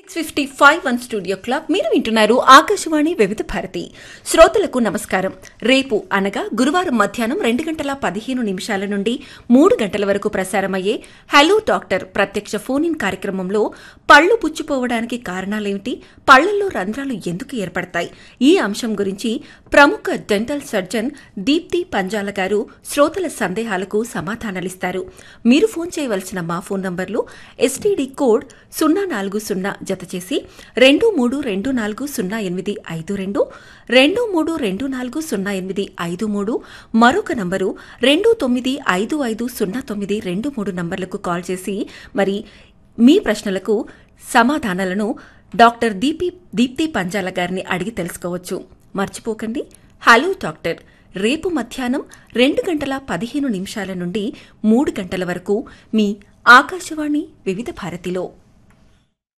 fifty five one studio clock మీరు వింటున్నారు ఆకాశవాణి వివిధ భారతి శ్రోతలకు నమస్కారం రేపు అనగా గురువారం మధ్యాహ్నం రెండు గంటల పదిహేను నిమిషాల నుండి మూడు గంటల వరకు ప్రసారమయ్యే హలో డాక్టర్ ప్రత్యక్ష ఫోన్ ఇన్ కార్యక్రమంలో పళ్ళు పుచ్చిపోవడానికి కారణాలేమిటి పళ్లల్లో రంధ్రాలు ఎందుకు ఏర్పడతాయి ఈ అంశం గురించి ప్రముఖ డెంటల్ సర్జన్ దీప్తి పంజాల గారు శ్రోతల సందేహాలకు సమాధానాలిస్తారు మీరు ఫోన్ చేయవలసిన మా ఫోన్ నంబర్లు ఎస్టీడీ కోడ్ సున్నా నాలుగు సున్నా జత చేసి రెండు మూడు రెండు నాలుగు సున్నా ఎనిమిది ఐదు రెండు రెండు మూడు రెండు నాలుగు సున్నా ఎనిమిది ఐదు మూడు మరొక నంబరు రెండు తొమ్మిది ఐదు ఐదు సున్నా తొమ్మిది రెండు మూడు నంబర్లకు కాల్ చేసి మరి మీ ప్రశ్నలకు సమాధానాలను డాక్టర్ దీపి దీప్తి పంజాల గారిని అడిగి తెలుసుకోవచ్చు మర్చిపోకండి హలో డాక్టర్ రేపు మధ్యాహ్నం రెండు గంటల పదిహేను నిమిషాల నుండి మూడు గంటల వరకు మీ ఆకాశవాణి వివిధ భారతిలో